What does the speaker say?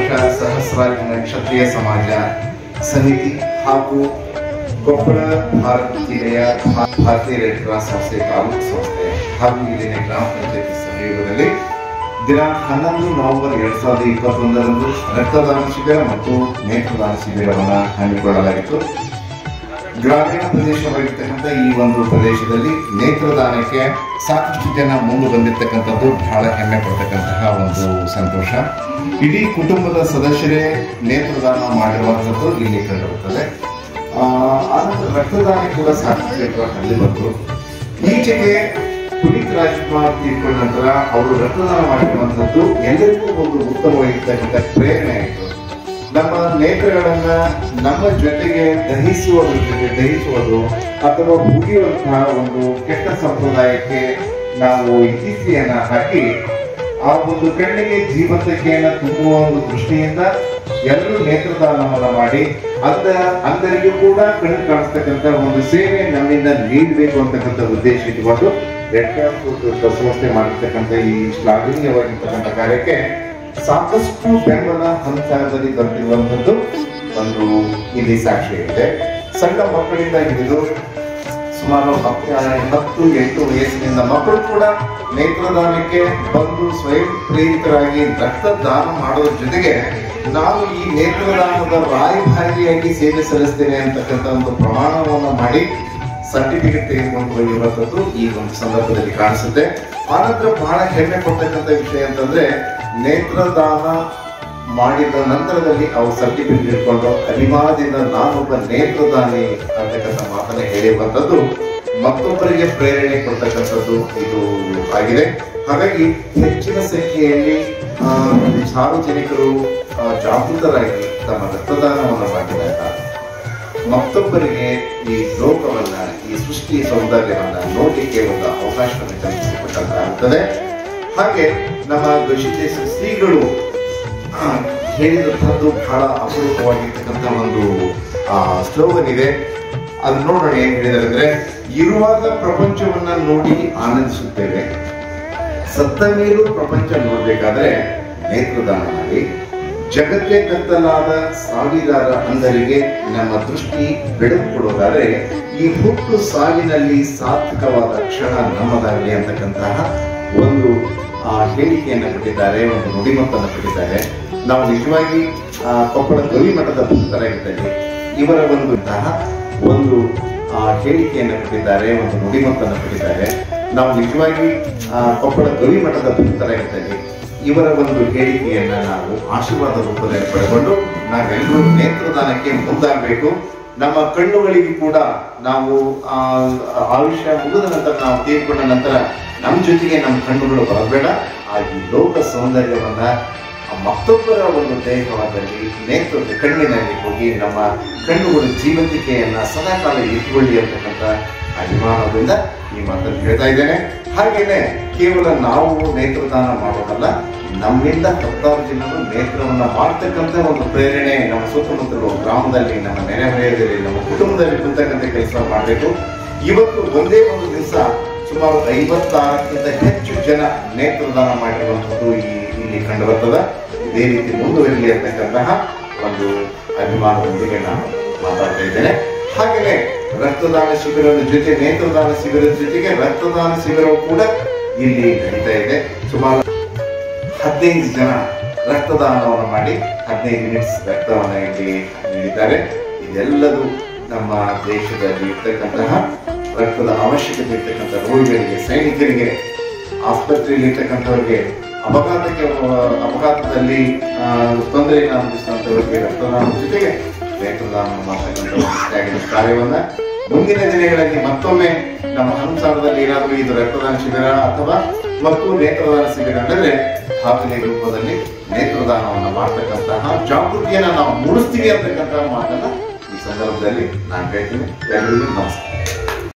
ಕರ್ನಾಟಕ ಸಹಸ್ರಾಜಿನ ಕ್ಷತ್ರಿಯ ಸಮಾಜ ಸಮಿತಿ ಹಾಗೂ ಕೊಪ್ಪಳ ಭಾರತ ಜಿಲ್ಲೆಯ ಭಾ- ಭಾರತೀಯ ರೆಡ್ ಕ್ರಾಸ್ ಸಂಸ್ಥೆ ತಾಲೂಕು ಸಂಸ್ಥೆ ಹಾಗೂ ಇಲ್ಲಿನ ಗ್ರಾಮ ಪಂಚಾಯತಿ ಸಹಯೋಗದಲ್ಲಿ ದಿನಾಂಕ ಹನ್ನೊಂದು ನವೆಂಬರ್ ಎರಡ್ ಸಾವಿರದ ಇಪ್ಪತ್ತೊಂದರಂದು ರಕ್ತದಾನ ಶಿಬಿರ ಮತ್ತು ನೇತ್ರದಾನ ಶಿಬಿರವನ್ನು ಹಮ್ಮಿಕೊಳ್ಳಲಾಗಿತ್ತು ಗ್ರಾಮೀಣ ಪ್ರದೇಶವಾಗಿರ್ತಕ್ಕಂಥ ಈ ಒಂದು ಪ್ರದೇಶದಲ್ಲಿ ನೇತ್ರದಾನಕ್ಕೆ ಸಾಕಷ್ಟು ಜನ ಮುಂದೆ ಬಂದಿರತಕ್ಕಂಥದ್ದು ಬಹಳ ಹೆಮ್ಮೆ ಪಡ್ತಕ್ಕಂತಹ ಒಂದು ಸಂತೋಷ ಇಡೀ ಕುಟುಂಬದ ಸದಸ್ಯರೇ ನೇತ್ರದಾನ ಮಾಡಿರುವಂಥದ್ದು ಇಲ್ಲಿ ಕಂಡುಬರುತ್ತದೆ ಆ, ಆನಂತರ ರಕ್ತದಾನ ಕೂಡ ಸಾಕಷ್ಟು ಜನರು ಅಲ್ಲಿ ಬಂದರು ಈಚೆಗೆ ಪುನೀತ್ ರಾಜ್ಕುಮಾರ್ ತೀರ್ಕೊಂಡ ನಂತರ ಅವರು ರಕ್ತದಾನ ಮಾಡಿರುವಂಥದ್ದು ಎಲ್ಲರಿಗೂ ಒಂದು ಉತ್ತಮವಾಗಿರ್ತಕ್ಕಂಥ ಪ್ರೇರಣೆ ಆಯಿತು ನಮ್ಮ ನೇತ್ರಗಳನ್ನ ನಮ್ಮ ಜೊತೆಗೆ ದಹಿಸುವುದ್ರ ಜೊತೆ ದಹಿಸುವುದು ಅಥವಾ ಮುಗಿಯುವಂತಹ ಒಂದು ಕೆಟ್ಟ ಸಂಪ್ರದಾಯಕ್ಕೆ ನಾವು ಇತಿಥಿಯನ್ನ ಹಾಕಿ ಆ ಒಂದು ಕಣ್ಣಿಗೆ ಜೀವಂತಿಕೆಯನ್ನ ತುಂಬುವ ಒಂದು ದೃಷ್ಟಿಯಿಂದ ಎಲ್ಲರೂ ನೇತ್ರದಾನವನ್ನ ಮಾಡಿ ಅಂದ ಅಂದರಿಗೂ ಕೂಡ ಕಣ್ಣು ಕಾಣಿಸ್ತಕ್ಕಂಥ ಒಂದು ಸೇವೆ ನಮ್ಮಿಂದ ನೀಡಬೇಕು ಅಂತಕ್ಕಂಥ ಉದ್ದೇಶ ಇಟ್ಟುಕೊಂಡು ರೆಡ್ ಕ್ರಾಸ್ ಸಂಸ್ಥೆ ಮಾಡಿರ್ತಕ್ಕಂಥ ಈ ಶ್ಲಾಘನೀಯವಾಗಿರ್ತಕ್ಕಂಥ ಕಾರ್ಯಕ್ಕೆ ಸಾಕಷ್ಟು ಬೆಂಬಲ ಹಂತದಲ್ಲಿ ದೊರೆತಿರುವಂಥದ್ದು ಒಂದು ಇಲ್ಲಿ ಸಾಕ್ಷಿ ಇದೆ ಸಣ್ಣ ಮಕ್ಕಳಿಂದ ಹಿಡಿದು ಸುಮಾರು ಹತ್ತು ಹತ್ತು ಎಂಟು ವಯಸ್ಸಿನಿಂದ ಮಕ್ಕಳು ಕೂಡ ನೇತ್ರದಾನಕ್ಕೆ ಬಂದು ಸ್ವಯಂ ಪ್ರೇರಿತರಾಗಿ ರಕ್ತದಾನ ಮಾಡೋದ್ರ ಜೊತೆಗೆ ನಾನು ಈ ನೇತ್ರದಾನದ ರಾಯಭಾರಿಯಾಗಿ ಸೇವೆ ಸಲ್ಲಿಸ್ತೇನೆ ಅಂತಕ್ಕಂಥ ಒಂದು ಪ್ರಮಾಣವನ್ನು ಮಾಡಿ ಸರ್ಟಿಫಿಕೇಟ್ ತೆಗೆದುಕೊಂಡು ಹೋಗಿರುವಂಥದ್ದು ಈ ಒಂದು ಸಂದರ್ಭದಲ್ಲಿ ಕಾಣಿಸುತ್ತೆ ಆನಂತರ ಬಹಳ ಹೆಮ್ಮೆ ಪಡ್ತಕ್ಕಂಥ ವಿಷಯ ಅಂತಂದ್ರೆ ನೇತ್ರದಾನ ಮಾಡಿದ ನಂತರದಲ್ಲಿ ಅವ್ರು ಸರ್ಟಿಫಿಕೇಟ್ ಇಟ್ಕೊಂಡು ಅಭಿಮಾನದಿಂದ ನಾನೊಬ್ಬ ನೇತ್ರದಾನಿ ಅಂತಕ್ಕಂಥ ಮಾತನ್ನ ಹೇಳಿರುವಂಥದ್ದು ಮತ್ತೊಬ್ಬರಿಗೆ ಪ್ರೇರಣೆ ಕೊಡ್ತಕ್ಕಂಥದ್ದು ಇದು ಆಗಿದೆ ಹಾಗಾಗಿ ಹೆಚ್ಚಿನ ಸಂಖ್ಯೆಯಲ್ಲಿ ಆ, ಸಾರ್ವಜನಿಕರು ಆ, ಜಾಗೃತರಾಗಿ ತಮ್ಮ ರಕ್ತದಾನವನ್ನು ಮಾಡಿದಾಗ ಮತ್ತೊಬ್ಬರಿಗೆ ಈ ಲೋಕವನ್ನ ಈ ಸೃಷ್ಟಿ ಸೌಂದರ್ಯವನ್ನ ನೋಡಲಿಕ್ಕೆ ಒಂದು ಅವಕಾಶವನ್ನು ಕಲ್ಪಿಸಿಕೊಟ್ಟಂತಾಗುತ್ತದೆ ಹಾಗೆ ನಮ್ಮ ಗವಿಸಿದ್ದೇಶ ಶ್ರೀಗಳು ಆ, ಹೇಳಿದಂಥದ್ದು ಬಹಳ ಅಪರೂಪವಾಗಿರ್ತಕ್ಕಂಥ ಒಂದು ಸ್ಲೋಗನ್ ಇದೆ ಅದು ನೋಡೋಣ ಏನ್ ಹೇಳಿದ್ದಾರೆ ಅಂದ್ರೆ ಇರುವಾಗ ಪ್ರಪಂಚವನ್ನ ನೋಡಿ ಆನಂದಿಸುತ್ತೇವೆ ಸತ್ತ ಮೇಲೂ ಪ್ರಪಂಚ ನೋಡ್ಬೇಕಾದ್ರೆ ನೇತ್ರದಾನ ಮಾಡಿ ಜಗತ್ತೇ ಕತ್ತಲಾದ ಸಾವಿರಾರ ಅಂಧರಿಗೆ ನಮ್ಮ ದೃಷ್ಟಿ ಬೆಳಕು ಕೊಡೋದಾದ್ರೆ ಈ ಹುಟ್ಟು ಸಾವಿನಲ್ಲಿ ಸಾರ್ಥಕವಾದ ಕ್ಷಣ ನಮ್ಮದಾಗಲಿ ಅಂತಕ್ಕಂತಹ ಒಂದು ಆ ಹೇಳಿಕೆಯನ್ನ ಕೊಟ್ಟಿದ್ದಾರೆ ಒಂದು ನುಡಿಮತ್ತನ್ನು ಕೊಟ್ಟಿದ್ದಾರೆ ನಾವು ನಿಜವಾಗಿ ಆ, ಕೊಪ್ಪಳ ಗವಿ ಮಠದ ಭಕ್ತರಾಗಿದ್ದಲ್ಲಿ ಇವರ ಒಂದು ತಹ ಒಂದು ಆ, ಹೇಳಿಕೆಯನ್ನು ಕೊಟ್ಟಿದ್ದಾರೆ ಒಂದು ನುಡಿಮತ್ತನ್ನು ಕೊಟ್ಟಿದ್ದಾರೆ ನಾವು ನಿಜವಾಗಿ ಆ, ಕೊಪ್ಪಳ ಗವಿ ಮಠದ ಭಕ್ತರಾಗಿದ್ದಲ್ಲಿ ಇವರ ಒಂದು ಹೇಳಿಕೆಯನ್ನ ನಾವು ಆಶೀರ್ವಾದ ರೂಪದಲ್ಲಿ ಪಡೆದುಕೊಂಡು ನಾವೆಲ್ಲರೂ ನೇತ್ರದಾನಕ್ಕೆ ಮುಂದಾಗಬೇಕು ನಮ್ಮ ಕಣ್ಣುಗಳಿಗೆ ಕೂಡ ನಾವು ಆ, ಆಯುಷ್ಯ ಮುಗಿದ ನಂತರ ನಾವು ತೀರ್ಕೊಂಡ ನಂತರ ನಮ್ಮ ಜೊತೆಗೆ ನಮ್ಮ ಕಣ್ಣುಗಳು ಬರಬೇಡ ಆ ಈ ಲೋಕ ಸೌಂದರ್ಯವನ್ನ ಆ ಮತ್ತೊಬ್ಬರ ಒಂದು ದೇಹವಾದಲ್ಲಿ ನೇತ್ರ ಕಣ್ಣಿನಲ್ಲಿ ಹೋಗಿ ನಮ್ಮ ಕಣ್ಣುಗಳ ಜೀವಂತಿಕೆಯನ್ನ ಸದಾಕಾಲ ಇಟ್ಕೊಳ್ಳಿ ಅಂತಕ್ಕಂಥ ಅಭಿಮಾನದಿಂದ ಈ ಮಾತನ್ನು ಹೇಳ್ತಾ ಇದ್ದೇನೆ ಹಾಗೇನೆ ಕೇವಲ ನಾವು ನೇತ್ರದಾನ ಮಾಡೋದಲ್ಲ ನಮ್ಮಿಂದ ಹತ್ತಾರು ಜನರು ನೇತ್ರವನ್ನ ಮಾಡ್ತಕ್ಕಂಥ ಒಂದು ಪ್ರೇರಣೆ ನಮ್ಮ ಸುತ್ತಮುತ್ತಲು ಗ್ರಾಮದಲ್ಲಿ ನಮ್ಮ ನೆರೆಹೊರೆಯದಲ್ಲಿ ನಮ್ಮ ಕುಟುಂಬದಲ್ಲಿ ಕುಂತಕ್ಕಂಥ ಕೆಲಸ ಮಾಡಬೇಕು ಇವತ್ತು ಒಂದೇ ಒಂದು ದಿವಸ ಸುಮಾರು ಐವತ್ತಾರಕ್ಕಿಂತ ಹೆಚ್ಚು ಜನ ನೇತ್ರದಾನ ಮಾಡಿರುವಂಥದ್ದು ಈ ಇಲ್ಲಿ ಕಂಡು ಬರ್ತದೆ ಇದೇ ರೀತಿ ಮುಂದುವರಿಲಿ ಅಂತಕ್ಕಂತಹ ಒಂದು ಅಭಿಮಾನದೊಂದಿಗೆ ನಾನು ಮಾತಾಡ್ತಾ ಇದ್ದೇನೆ ಹಾಗೆಯೇ ರಕ್ತದಾನ ಶಿಬಿರದ ಜೊತೆ ನೇತ್ರದಾನ ಶಿಬಿರದ ಜೊತೆಗೆ ರಕ್ತದಾನ ಶಿಬಿರವು ಕೂಡ ಇಲ್ಲಿ ನಡೀತಾ ಇದೆ ಸುಮಾರು ಹದಿನೈದು ಜನ ರಕ್ತದಾನವನ್ನು ಮಾಡಿ ಹದಿನೈದು ಯೂನಿಟ್ಸ್ ರಕ್ತವನ್ನು ಇಲ್ಲಿ ನೀಡಿದ್ದಾರೆ ಇದೆಲ್ಲದೂ ನಮ್ಮ ದೇಶದಲ್ಲಿ ಇರ್ತಕ್ಕಂತಹ ರಕ್ತದ ಅವಶ್ಯಕತೆ ಇರ್ತಕ್ಕಂಥ ರೋಗಿಗಳಿಗೆ ಸೈನಿಕರಿಗೆ ಆಸ್ಪತ್ರೆಯಲ್ಲಿ ಇರ್ತಕ್ಕಂಥವ್ರಿಗೆ ಅಪಘಾತಕ್ಕೆ ಅಹ್, ಅಪಘಾತದಲ್ಲಿ ಆ, ತೊಂದರೆಯನ್ನು ಅನುಭವಿಸಿದಂಥವರಿಗೆ ರಕ್ತದಾನದ ಜೊತೆಗೆ ನೇತ್ರದಾನ ಮಾಡ್ತಕ್ಕಂಥ ಒಂದು ತ್ಯಾಗದ ಕಾರ್ಯವನ್ನ ಮುಂದಿನ ದಿನಗಳಲ್ಲಿ ಮತ್ತೊಮ್ಮೆ ನಮ್ಮ ಹಂಸಾರದಲ್ಲಿ ಏನಾದರೂ ಇದು ರಕ್ತದಾನ ಶಿಬಿರ ಅಥವಾ ಮತ್ತು ನೇತ್ರದಾನ ಶಿಬಿರ ಅಂದ್ರೆ ದಾಖಲೆ ರೂಪದಲ್ಲಿ ನೇತ್ರದಾನವನ್ನು ಮಾಡ್ತಕ್ಕಂತಹ ಜಾಗೃತಿಯನ್ನ ನಾವು ಮೂಡಿಸ್ತೀವಿ ಅಂತಕ್ಕಂತಹ ಮಾತನ್ನ ಈ ಸಂದರ್ಭದಲ್ಲಿ ನಾನು ಹೇಳ್ತೀನಿ ಎಲ್ಲರಿಗೂ ನಮಸ್ಕಾರ